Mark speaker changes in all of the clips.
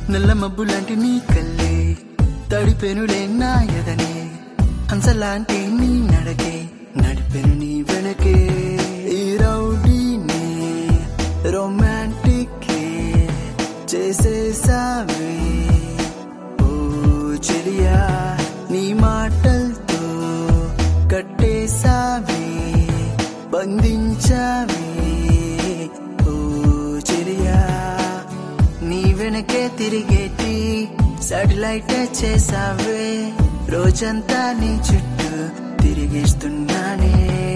Speaker 1: నల్ల మబ్బు లాంటి నీ కల్లే తడిపెనులే నా ఎదనే హంసలాంటి నీ నడకే నడిపెను నీ వెనకే ఈ రౌడీనే రొమాంటిక్ చేసేసావే ఓ చెలియా నీ మాటలతో కట్టేసావే బంధించావే ఓ చెలియా నీ వెనకే తిరిగేటి సాటిలైట్ చేసావే రోజంతా నీ చుట్టూ తిరిగేస్తున్నానే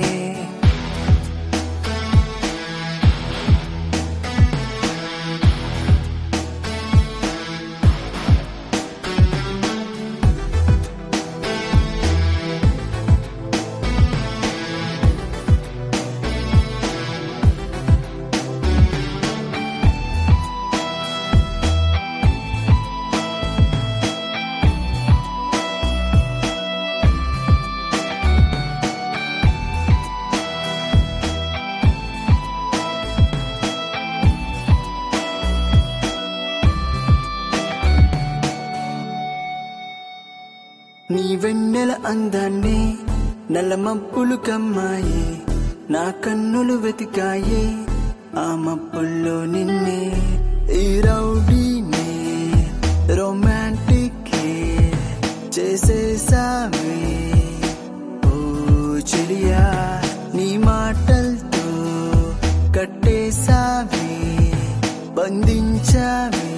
Speaker 1: నీ వెన్నెల అందాన్ని నల్ల మబ్బులు కమ్మాయి నా కన్నులు వెతికాయి ఆ మబ్బుల్లో నిన్నే ఈ రౌడీనే రొమాంటిక్ చేసేసావే ఓ చెలియా నీ మాటలతో కట్టేసావే బంధించావే